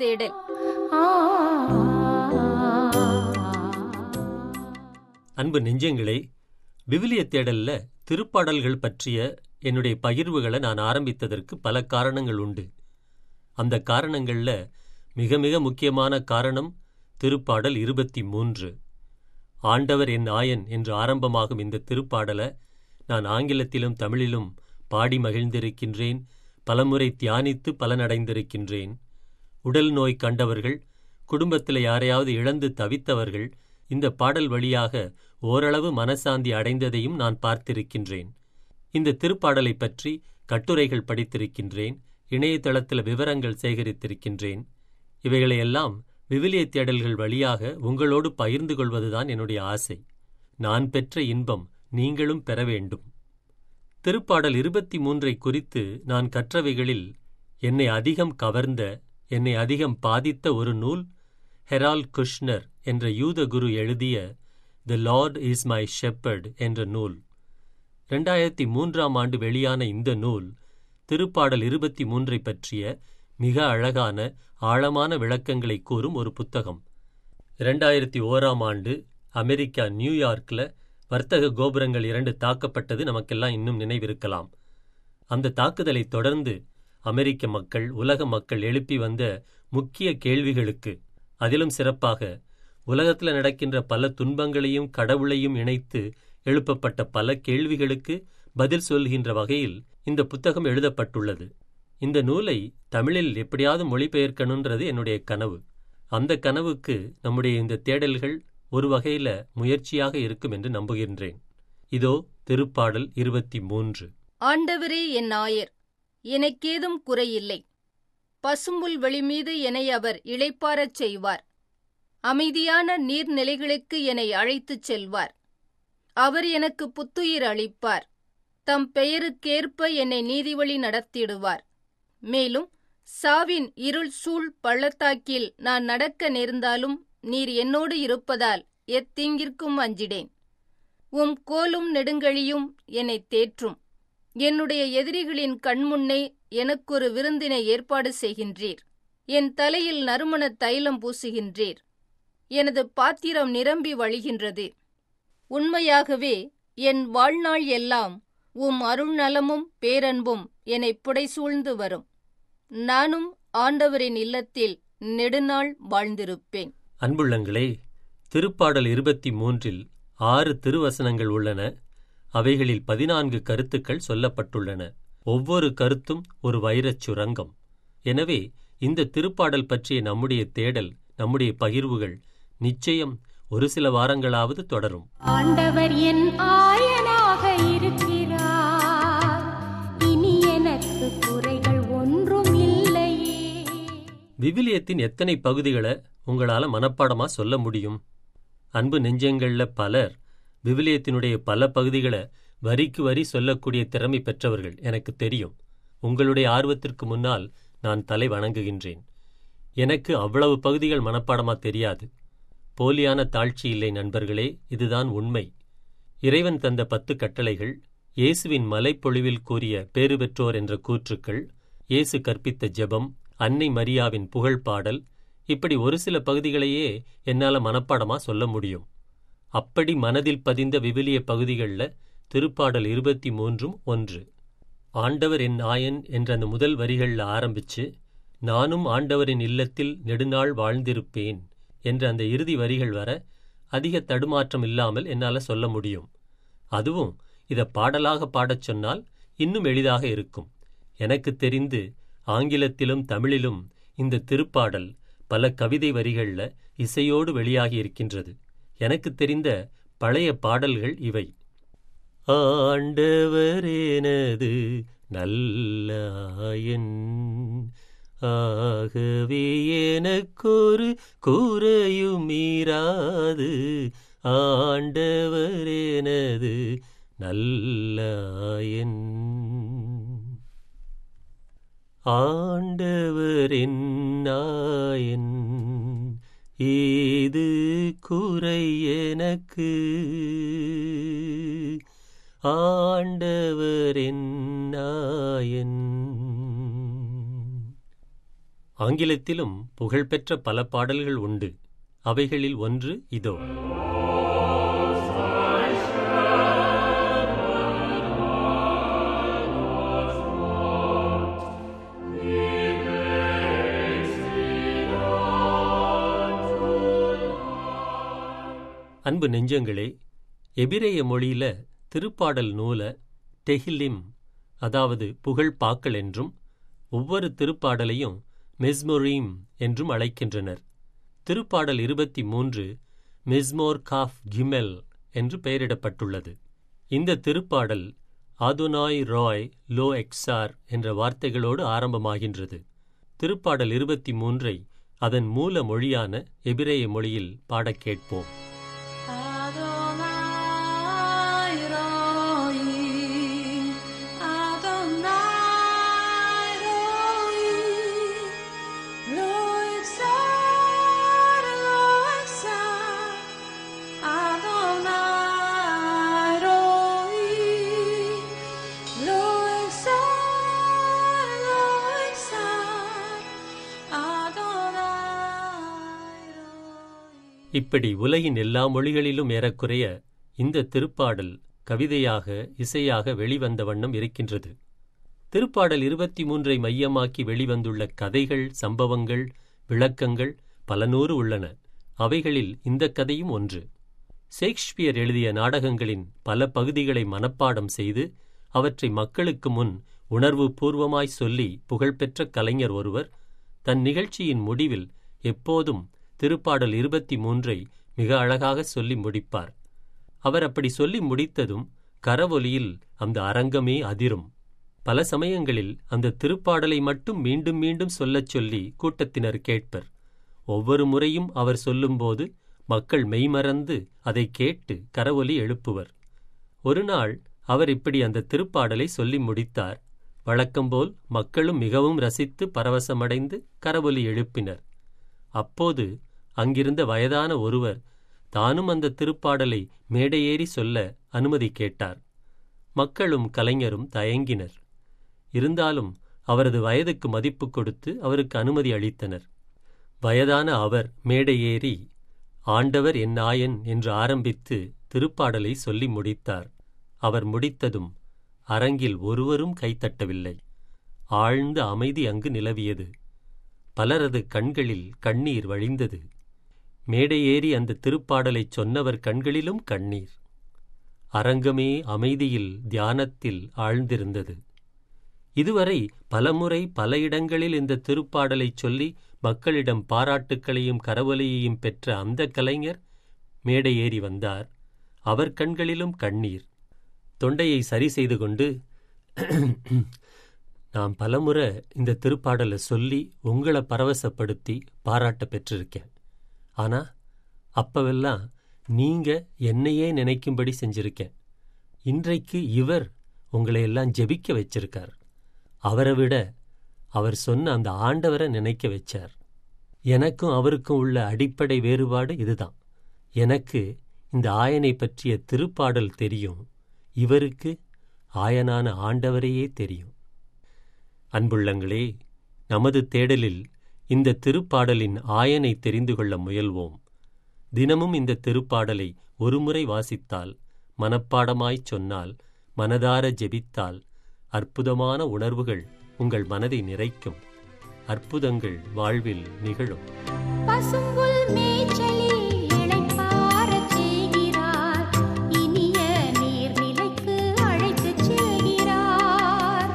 தேடல் அன்பு நெஞ்சங்களே விவிலிய தேடல்ல திருப்பாடல்கள் பற்றிய என்னுடைய பகிர்வுகளை நான் ஆரம்பித்ததற்கு பல காரணங்கள் உண்டு அந்த காரணங்கள்ல மிக மிக முக்கியமான காரணம் திருப்பாடல் இருபத்தி மூன்று ஆண்டவர் என் ஆயன் என்று ஆரம்பமாகும் இந்த திருப்பாடலை நான் ஆங்கிலத்திலும் தமிழிலும் பாடி மகிழ்ந்திருக்கின்றேன் பலமுறை தியானித்து பலனடைந்திருக்கின்றேன் உடல் நோய் கண்டவர்கள் குடும்பத்தில் யாரையாவது இழந்து தவித்தவர்கள் இந்த பாடல் வழியாக ஓரளவு மனசாந்தி அடைந்ததையும் நான் பார்த்திருக்கின்றேன் இந்த திருப்பாடலை பற்றி கட்டுரைகள் படித்திருக்கின்றேன் இணையதளத்தில் விவரங்கள் சேகரித்திருக்கின்றேன் இவைகளையெல்லாம் விவிலிய தேடல்கள் வழியாக உங்களோடு பகிர்ந்து கொள்வதுதான் என்னுடைய ஆசை நான் பெற்ற இன்பம் நீங்களும் பெற வேண்டும் திருப்பாடல் இருபத்தி மூன்றை குறித்து நான் கற்றவைகளில் என்னை அதிகம் கவர்ந்த என்னை அதிகம் பாதித்த ஒரு நூல் ஹெரால் குஷ்னர் என்ற யூத குரு எழுதிய the Lord is my shepherd என்ற நூல் ரெண்டாயிரத்தி மூன்றாம் ஆண்டு வெளியான இந்த நூல் திருப்பாடல் இருபத்தி மூன்றை பற்றிய மிக அழகான ஆழமான விளக்கங்களை கூறும் ஒரு புத்தகம் இரண்டாயிரத்தி ஓராம் ஆண்டு அமெரிக்கா நியூயார்க்கில் வர்த்தக கோபுரங்கள் இரண்டு தாக்கப்பட்டது நமக்கெல்லாம் இன்னும் நினைவிருக்கலாம் அந்த தாக்குதலை தொடர்ந்து அமெரிக்க மக்கள் உலக மக்கள் எழுப்பி வந்த முக்கிய கேள்விகளுக்கு அதிலும் சிறப்பாக உலகத்தில் நடக்கின்ற பல துன்பங்களையும் கடவுளையும் இணைத்து எழுப்பப்பட்ட பல கேள்விகளுக்கு பதில் சொல்கின்ற வகையில் இந்த புத்தகம் எழுதப்பட்டுள்ளது இந்த நூலை தமிழில் எப்படியாவது மொழிபெயர்க்கணுன்றது என்னுடைய கனவு அந்த கனவுக்கு நம்முடைய இந்த தேடல்கள் ஒரு வகையில முயற்சியாக இருக்கும் என்று நம்புகின்றேன் இதோ திருப்பாடல் இருபத்தி மூன்று ஆண்டவரே என் ஆயர் எனக்கேதும் குறையில்லை பசும்புல் வெளிமீது என்னை அவர் இளைப்பாரச் செய்வார் அமைதியான நீர்நிலைகளுக்கு என்னை அழைத்துச் செல்வார் அவர் எனக்கு புத்துயிர் அளிப்பார் தம் பெயருக்கேற்ப என்னை நீதிவழி நடத்திடுவார் மேலும் சாவின் இருள் சூழ் பள்ளத்தாக்கில் நான் நடக்க நேர்ந்தாலும் நீர் என்னோடு இருப்பதால் எத்தீங்கிற்கும் அஞ்சிடேன் உம் கோலும் நெடுங்கழியும் என்னை தேற்றும் என்னுடைய எதிரிகளின் கண்முன்னே எனக்கொரு விருந்தினை ஏற்பாடு செய்கின்றீர் என் தலையில் நறுமண தைலம் பூசுகின்றீர் எனது பாத்திரம் நிரம்பி வழிகின்றது உண்மையாகவே என் வாழ்நாள் எல்லாம் உம் அருள்நலமும் பேரன்பும் என்னை புடைசூழ்ந்து வரும் நானும் ஆண்டவரின் இல்லத்தில் நெடுநாள் வாழ்ந்திருப்பேன் அன்புள்ளங்களே திருப்பாடல் இருபத்தி மூன்றில் ஆறு திருவசனங்கள் உள்ளன அவைகளில் பதினான்கு கருத்துக்கள் சொல்லப்பட்டுள்ளன ஒவ்வொரு கருத்தும் ஒரு வைரச் சுரங்கம் எனவே இந்த திருப்பாடல் பற்றிய நம்முடைய தேடல் நம்முடைய பகிர்வுகள் நிச்சயம் ஒரு சில வாரங்களாவது தொடரும் ஆண்டவர் என் ஆயனாக இருக்கிறார் இனி எனக்கு குறைகள் ஒன்றும் இல்லையே விவிலியத்தின் எத்தனை பகுதிகளை உங்களால மனப்பாடமா சொல்ல முடியும் அன்பு நெஞ்சங்கள்ல பலர் விவிலியத்தினுடைய பல பகுதிகளை வரிக்கு வரி சொல்லக்கூடிய திறமை பெற்றவர்கள் எனக்கு தெரியும் உங்களுடைய ஆர்வத்திற்கு முன்னால் நான் தலை வணங்குகின்றேன் எனக்கு அவ்வளவு பகுதிகள் மனப்பாடமா தெரியாது போலியான தாழ்ச்சி இல்லை நண்பர்களே இதுதான் உண்மை இறைவன் தந்த பத்து கட்டளைகள் இயேசுவின் மலைப்பொழிவில் கூறிய பேறு பெற்றோர் என்ற கூற்றுக்கள் இயேசு கற்பித்த ஜெபம் அன்னை மரியாவின் புகழ் பாடல் இப்படி ஒரு சில பகுதிகளையே என்னால மனப்பாடமா சொல்ல முடியும் அப்படி மனதில் பதிந்த விவிலிய பகுதிகளில் திருப்பாடல் இருபத்தி மூன்றும் ஒன்று ஆண்டவர் என் ஆயன் என்ற அந்த முதல் வரிகளில் ஆரம்பிச்சு நானும் ஆண்டவரின் இல்லத்தில் நெடுநாள் வாழ்ந்திருப்பேன் என்ற அந்த இறுதி வரிகள் வர அதிக தடுமாற்றம் இல்லாமல் என்னால் சொல்ல முடியும் அதுவும் இதை பாடலாக பாடச் சொன்னால் இன்னும் எளிதாக இருக்கும் எனக்கு தெரிந்து ஆங்கிலத்திலும் தமிழிலும் இந்த திருப்பாடல் பல கவிதை வரிகள்ல இசையோடு வெளியாகி இருக்கின்றது எனக்கு தெரிந்த பழைய பாடல்கள் இவை ஆண்டவரேனது நல்லாயன் ஆகவே எனக்கொரு குறையும் மீறாது ஆண்டவரேனது நல்லாயன் ஆண்டவரின் நாயன் ஏது குறை எனக்கு ஆண்டவரின் நாயன் ஆங்கிலத்திலும் புகழ்பெற்ற பல பாடல்கள் உண்டு அவைகளில் ஒன்று இதோ அன்பு நெஞ்சங்களே எபிரேய மொழியில திருப்பாடல் நூல டெஹிலிம் அதாவது புகழ் பாக்கள் என்றும் ஒவ்வொரு திருப்பாடலையும் மெஸ்மொரீம் என்றும் அழைக்கின்றனர் திருப்பாடல் இருபத்தி மூன்று மிஸ்மோர் காஃப் கிமெல் என்று பெயரிடப்பட்டுள்ளது இந்த திருப்பாடல் ஆதுனாய் ராய் லோ எக்ஸார் என்ற வார்த்தைகளோடு ஆரம்பமாகின்றது திருப்பாடல் இருபத்தி மூன்றை அதன் மூல மொழியான எபிரேய மொழியில் பாடக் கேட்போம் Adonai Roi, Adonai Roi, Lo exar, Lo exar, Adonai Roi, Lo exar, Lo exar, Adonai Roi. இப்படி உலகின் எல்லா மொழிகளிலும் ஏறக்குறைய இந்த திருப்பாடல் கவிதையாக இசையாக வெளிவந்த வண்ணம் இருக்கின்றது திருப்பாடல் இருபத்தி மூன்றை மையமாக்கி வெளிவந்துள்ள கதைகள் சம்பவங்கள் விளக்கங்கள் பல நூறு உள்ளன அவைகளில் இந்த கதையும் ஒன்று ஷேக்ஸ்பியர் எழுதிய நாடகங்களின் பல பகுதிகளை மனப்பாடம் செய்து அவற்றை மக்களுக்கு முன் உணர்வு பூர்வமாய் சொல்லி புகழ்பெற்ற கலைஞர் ஒருவர் தன் நிகழ்ச்சியின் முடிவில் எப்போதும் திருப்பாடல் இருபத்தி மூன்றை மிக அழகாக சொல்லி முடிப்பார் அவர் அப்படி சொல்லி முடித்ததும் கரவொலியில் அந்த அரங்கமே அதிரும் பல சமயங்களில் அந்த திருப்பாடலை மட்டும் மீண்டும் மீண்டும் சொல்லச் சொல்லி கூட்டத்தினர் கேட்பர் ஒவ்வொரு முறையும் அவர் சொல்லும்போது மக்கள் மெய்மறந்து அதை கேட்டு கரவொலி எழுப்புவர் ஒரு நாள் அவர் இப்படி அந்த திருப்பாடலை சொல்லி முடித்தார் வழக்கம்போல் மக்களும் மிகவும் ரசித்து பரவசமடைந்து கரவொலி எழுப்பினர் அப்போது அங்கிருந்த வயதான ஒருவர் தானும் அந்த திருப்பாடலை மேடையேறி சொல்ல அனுமதி கேட்டார் மக்களும் கலைஞரும் தயங்கினர் இருந்தாலும் அவரது வயதுக்கு மதிப்பு கொடுத்து அவருக்கு அனுமதி அளித்தனர் வயதான அவர் மேடையேறி ஆண்டவர் என் நாயன் என்று ஆரம்பித்து திருப்பாடலை சொல்லி முடித்தார் அவர் முடித்ததும் அரங்கில் ஒருவரும் கைத்தட்டவில்லை ஆழ்ந்த அமைதி அங்கு நிலவியது பலரது கண்களில் கண்ணீர் வழிந்தது மேடையேறி அந்த திருப்பாடலைச் சொன்னவர் கண்களிலும் கண்ணீர் அரங்கமே அமைதியில் தியானத்தில் ஆழ்ந்திருந்தது இதுவரை பலமுறை பல இடங்களில் இந்த திருப்பாடலைச் சொல்லி மக்களிடம் பாராட்டுக்களையும் கரவொலியையும் பெற்ற அந்த கலைஞர் மேடையேறி வந்தார் அவர் கண்களிலும் கண்ணீர் தொண்டையை சரி செய்து கொண்டு நான் பலமுறை இந்த திருப்பாடலை சொல்லி உங்களை பரவசப்படுத்தி பாராட்ட பெற்றிருக்கேன் ஆனா அப்பவெல்லாம் நீங்க என்னையே நினைக்கும்படி செஞ்சிருக்கேன் இன்றைக்கு இவர் உங்களை எல்லாம் ஜெபிக்க வச்சிருக்கார் அவரை விட அவர் சொன்ன அந்த ஆண்டவரை நினைக்க வச்சார் எனக்கும் அவருக்கும் உள்ள அடிப்படை வேறுபாடு இதுதான் எனக்கு இந்த ஆயனை பற்றிய திருப்பாடல் தெரியும் இவருக்கு ஆயனான ஆண்டவரையே தெரியும் அன்புள்ளங்களே நமது தேடலில் இந்த திருப்பாடலின் ஆயனை தெரிந்து கொள்ள முயல்வோம் தினமும் இந்த திருப்பாடலை ஒருமுறை வாசித்தால் மனப்பாடமாய்ச் சொன்னால் மனதார ஜெபித்தால் அற்புதமான உணர்வுகள் உங்கள் மனதை நிறைக்கும் அற்புதங்கள் வாழ்வில் நிகழும் பசும்புல் மேய்ச்சலில் இளைப்பாறச் செய்கிறார். இனிய நீர்நிலைக்கு அழைத்துச் செல்கிறார்.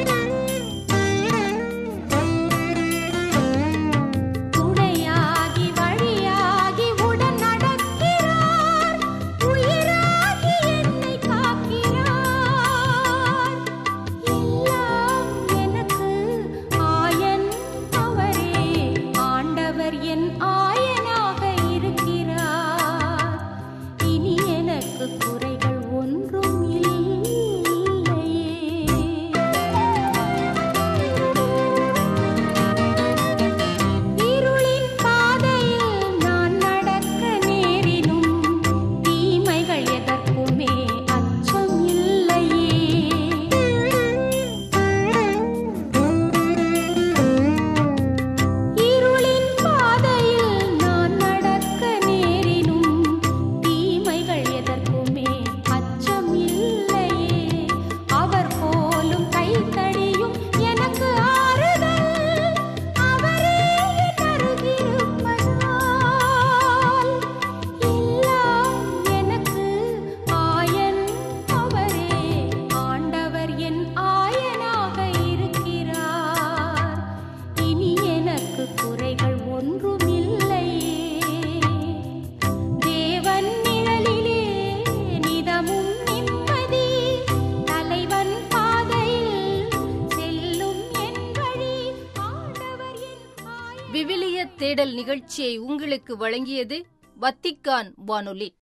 துணையாகி வழியாகி உடன் நடக்கிறார். உயிராகி என்னை காக்கிறார். எல்லாம் எனக்கு ஆயன் அவரே ஆண்டவர் என் ஆயனாக தேடல் நிகழ்ச்சியை உங்களுக்கு வழங்கியது வத்திக்கான் வானொலி